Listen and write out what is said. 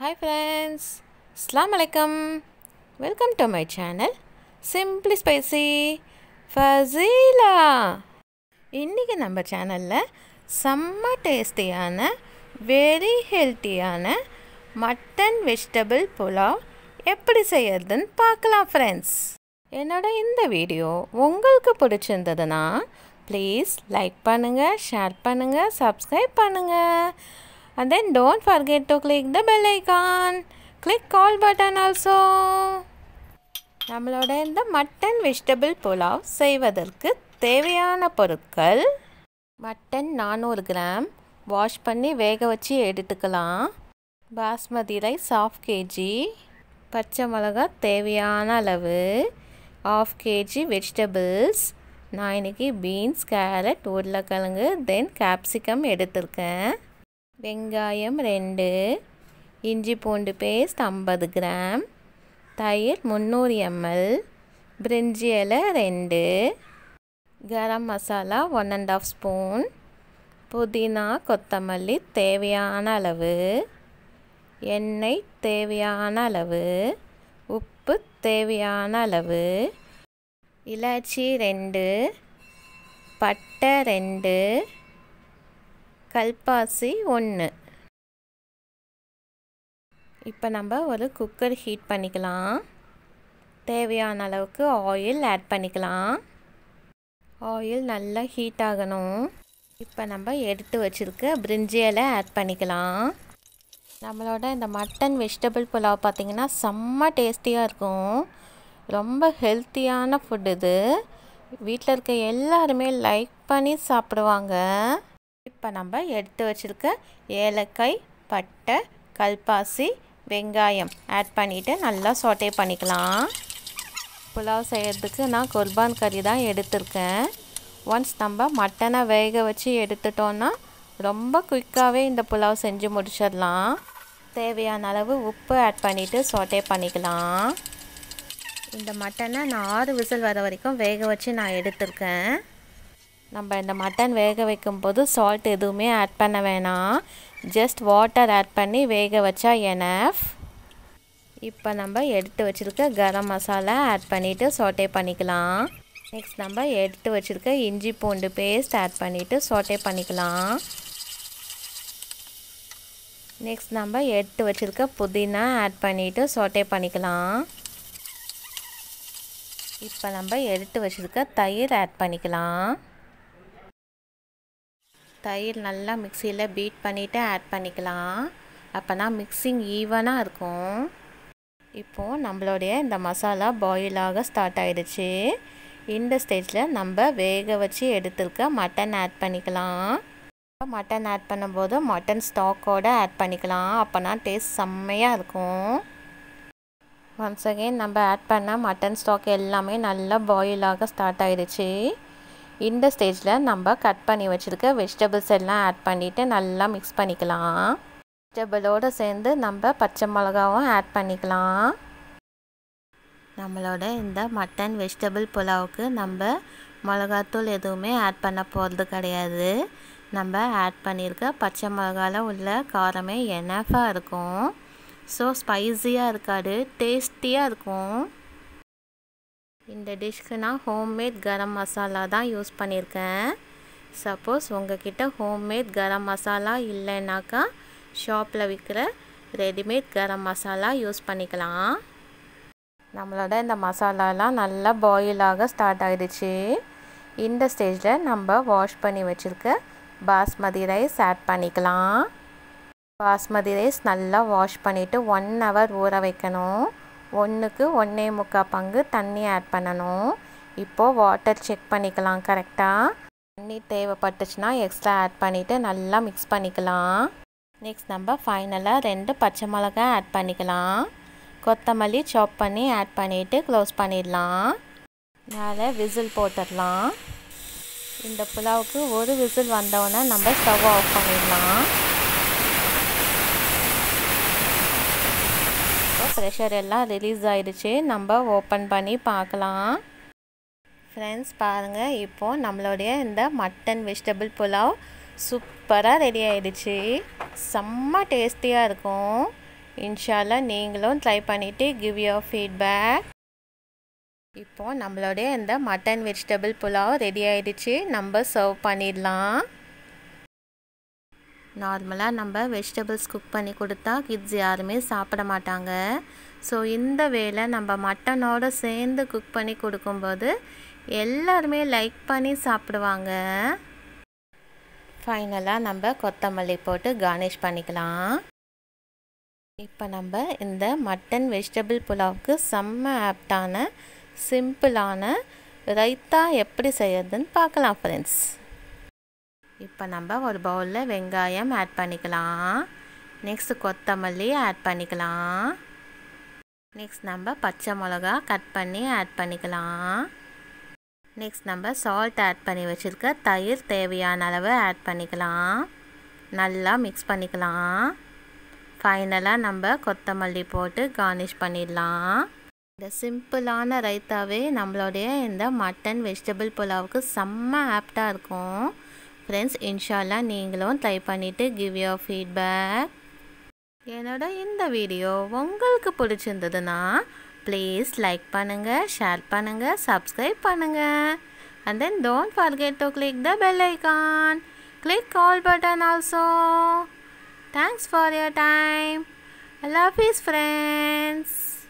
Hi friends அஸ்லாம் வலைக்கம் welcome to my channel simply spicy Faseela இன்றைக்கி நம்ம சேனலில் செம்ம டேஸ்டியான வெரி ஹெல்த்தியான மட்டன் வெஜிடபிள் புலாவ் எப்படி செய்யறதுன்னு பார்க்கலாம் ஃப்ரெண்ட்ஸ் என்னோட இந்த வீடியோ உங்களுக்கு பிடிச்சிருந்ததுன்னா ப்ளீஸ் லைக் பண்ணுங்கள் ஷேர் பண்ணுங்கள் சப்ஸ்கிரைப் பண்ணுங்கள் and then don't forget to click the bell icon click call button also நம்மளோட இந்த மட்டன் வெஜிடபிள் புலாவ் செய்வதற்கு தேவையான பொருட்கள் மட்டன் நானூறு கிராம் வாஷ் பண்ணி வேக வச்சு எடுத்துக்கலாம் பாஸ்மதி ரைஸ் ஆஃப் கேஜி பச்சை மிளகா தேவையான அளவு ஆஃப் கேஜி வெஜிடபிள்ஸ் நான் இன்றைக்கி பீன்ஸ் கேரட் உருளைக்கிழங்கு தென் கேப்சிகம் எடுத்திருக்கேன் வெங்காயம் ரெண்டு இஞ்சி பூண்டு பேஸ்ட் ஐம்பது கிராம் தயிர் முந்நூறு எம்எல் பிரிஞ்சி இலை ரெண்டு garam masala one and half spoon புதினா கொத்தமல்லி தேவையான அளவு எண்ணெய் தேவையான அளவு உப்பு தேவையான அளவு இலாச்சி ரெண்டு பட்டை ரெண்டு கல்பாசி ஒன்று இப்போ நம்ம ஒரு குக்கர் ஹீட் பண்ணிக்கலாம் தேவையான அளவுக்கு ஆயில் ஆட் பண்ணிக்கலாம் ஆயில் நல்லா ஹீட் ஆகணும் இப்போ நம்ம எடுத்து வச்சுருக்க பிரிஞ்சியலை ஆட் பண்ணிக்கலாம் நம்மளோட இந்த மட்டன் வெஜிடபிள் புலாவ் பார்த்திங்கன்னா செம்ம டேஸ்டியாக இருக்கும் ரொம்ப ஹெல்த்தியான ஃபுட் இது வீட்டில் இருக்க எல்லாருமே லைக் பண்ணி சாப்பிடுவாங்க இப்போ நம்ம எடுத்து வச்சுருக்க ஏலக்காய் பட்டை கல்பாசி வெங்காயம் ஆட் பண்ணிவிட்டு நல்லா சோட்டே பண்ணிக்கலாம் புலாவ் செய்கிறதுக்கு நான் குர்பான் கறி தான் எடுத்திருக்கேன் ஒன்ஸ் நம்ம மட்டனை வேக வச்சு எடுத்துட்டோன்னா ரொம்ப குயிக்காகவே இந்த புலாவ் செஞ்சு முடிச்சிடலாம் தேவையான அளவு உப்பு ஆட் பண்ணிவிட்டு சோட்டே பண்ணிக்கலாம் இந்த மட்டனை நான் ஆறு விசில் வர வரைக்கும் வேக வச்சு நான் எடுத்திருக்கேன் நம்ம இந்த மட்டன் வேக வைக்கும்போது சால்ட் எதுவுமே ஆட் பண்ண வேணாம் ஜஸ்ட் வாட்டர் ஆட் பண்ணி வேக வச்சா எனஃப் இப்போ நம்ம எடுத்து வச்சுருக்க கரம் மசாலா ஆட் பண்ணிவிட்டு சோட்டே பண்ணிக்கலாம் நெக்ஸ்ட் நம்ம எடுத்து வச்சுருக்க இஞ்சி பூண்டு பேஸ்ட் ஆட் பண்ணிவிட்டு சோட்டே பண்ணிக்கலாம் நெக்ஸ்ட் நம்ம எடுத்து வச்சுருக்க புதினா ஆட் பண்ணிவிட்டு சோட்டே பண்ணிக்கலாம் இப்போ நம்ம எடுத்து வச்சுருக்க தயிர் ஆட் பண்ணிக்கலாம் தயிர் நல்லா மிக்சியில் பீட் பண்ணிவிட்டு ஆட் பண்ணிக்கலாம் அப்போனா மிக்சிங் ஈவனாக இருக்கும் இப்போது நம்மளுடைய இந்த மசாலா பாயில் ஆக ஸ்டார்ட் ஆகிடுச்சு இந்த ஸ்டேஜில் நம்ம வேக வச்சு எடுத்துருக்க மட்டன் ஆட் பண்ணிக்கலாம் மட்டன் ஆட் பண்ணும்போது மட்டன் ஸ்டாக்கோடு ஆட் பண்ணிக்கலாம் அப்போனா டேஸ்ட் செம்மையாக இருக்கும் ஒன்ஸ் அகெயின் நம்ம ஆட் பண்ண மட்டன் ஸ்டாக் எல்லாமே நல்லா பாயில் ஆக ஸ்டார்ட் ஆகிடுச்சு இந்த ஸ்டேஜில் நம்ம கட் பண்ணி வச்சுருக்க வெஜிடபிள்ஸ் எல்லாம் ஆட் பண்ணிவிட்டு நல்லா மிக்ஸ் பண்ணிக்கலாம் வெஜிடபிளோடு சேர்ந்து நம்ம பச்சை மிளகாவும் ஆட் பண்ணிக்கலாம் நம்மளோட இந்த மட்டன் வெஜிடபிள் புலாவுக்கு நம்ம மிளகாத்தூள் எதுவுமே ஆட் பண்ண போகிறது கிடையாது நம்ம ஆட் பண்ணியிருக்க பச்சை மிளகாவில் உள்ள காரமே எனஃபாக இருக்கும் ஸோ ஸ்பைஸியாக இருக்காது டேஸ்டியாக இருக்கும் இந்த டிஷ்க்கு நான் ஹோம்மேட் கரம் மசாலா தான் யூஸ் பண்ணியிருக்கேன் சப்போஸ் உங்ககிட்ட ஹோம்மேட் கரம் மசாலா இல்லைனாக்கா ஷாப்பில் விற்கிற ரெடிமேட் கரம் மசாலா யூஸ் பண்ணிக்கலாம் நம்மளோட இந்த மசாலாலாம் நல்லா பாயில் ஆக ஸ்டார்ட் ஆகிடுச்சு இந்த ஸ்டேஜில் நம்ம வாஷ் பண்ணி வச்சுருக்க பாஸ்மதி ரைஸ் ஆட் பண்ணிக்கலாம் பாஸ்மதி ரைஸ் நல்லா வாஷ் பண்ணிவிட்டு ஒன் ஹவர் ஊற வைக்கணும் ஒன்றுக்கு ஒன்றே முக்கால் பங்கு தண்ணி ஆட் பண்ணணும் இப்போது வாட்டர் செக் பண்ணிக்கலாம் கரெக்டாக தண்ணி தேவைப்பட்டுச்சுன்னா எக்ஸ்ட்ரா ஆட் பண்ணிவிட்டு நல்லா மிக்ஸ் பண்ணிக்கலாம் நெக்ஸ்ட் நம்ம ஃபைனலாக ரெண்டு பச்சை மிளகா ஆட் பண்ணிக்கலாம் கொத்தமல்லி சாப் பண்ணி ஆட் பண்ணிவிட்டு க்ளோஸ் பண்ணிடலாம் மேலே விசில் போட்டுடலாம் இந்த புலாவுக்கு ஒரு விசில் வந்தோடனே நம்ம ஸ்டவ் ஆஃப் பண்ணிடலாம் ப்ரெஷர் எல்லாம் ரிலீஸ் ஆகிடுச்சு நம்ம ஓப்பன் பண்ணி பார்க்கலாம் ஃப்ரெண்ட்ஸ் பாருங்கள் இப்போது நம்மளுடைய இந்த மட்டன் வெஜிடபிள் புலாவ் சூப்பராக ரெடி ஆகிடுச்சு செம்ம டேஸ்டியாக இருக்கும் இன்ஷால்லா நீங்களும் ட்ரை பண்ணிவிட்டு கிவ் யோர் ஃபீட்பேக் இப்போது நம்மளுடைய இந்த மட்டன் வெஜிடபிள் புலாவ் ரெடி ஆயிடுச்சு நம்ம சர்வ் பண்ணிடலாம் நார்மலாக நம்ம வெஜிடபிள்ஸ் குக் பண்ணி கொடுத்தா கிட்ஸ் யாருமே சாப்பிட மாட்டாங்க ஸோ இந்த வேலை நம்ம மட்டனோடு சேர்ந்து குக் பண்ணி கொடுக்கும்போது எல்லாருமே லைக் பண்ணி சாப்பிடுவாங்க ஃபைனலாக நம்ம கொத்தமல்லி போட்டு கார்னிஷ் பண்ணிக்கலாம் இப்போ நம்ம இந்த மட்டன் வெஜிடபிள் புலாவுக்கு செம்ம ஆப்டான சிம்பிளான ரைத்தா எப்படி செய்யறதுன்னு பார்க்கலாம் ஃப்ரெண்ட்ஸ் இப்போ நம்ம ஒரு பவுலில் வெங்காயம் ஆட் பண்ணிக்கலாம் நெக்ஸ்ட் கொத்தமல்லி ஆட் பண்ணிக்கலாம் நெக்ஸ்ட் நம்ம பச்சை மிளகா கட் பண்ணி ஆட் பண்ணிக்கலாம் நெக்ஸ்ட் நம்ம சால்ட் ஆட் பண்ணி வச்சுருக்க தயிர் தேவையான அளவு ஆட் பண்ணிக்கலாம் நல்லா மிக்ஸ் பண்ணிக்கலாம் ஃபைனலாக நம்ம கொத்தமல்லி போட்டு கார்னிஷ் பண்ணிடலாம் இந்த சிம்பிளான ரைத்தாவே நம்மளுடைய இந்த மட்டன் வெஜிடபிள் புலாவுக்கு செம்ம ஆப்டாக இருக்கும் ஃப்ரெண்ட்ஸ் இன்ஷால்லா நீங்களும் ட்ரை பண்ணிவிட்டு கிவ் யோர் ஃபீட்பேக் என்னோட இந்த வீடியோ உங்களுக்கு பிடிச்சிருந்ததுன்னா ப்ளீஸ் லைக் பண்ணுங்கள் ஷேர் பண்ணுங்கள் சப்ஸ்கிரைப் பண்ணுங்கள் and then don't forget to click the bell icon click call button also thanks for your time I love his friends.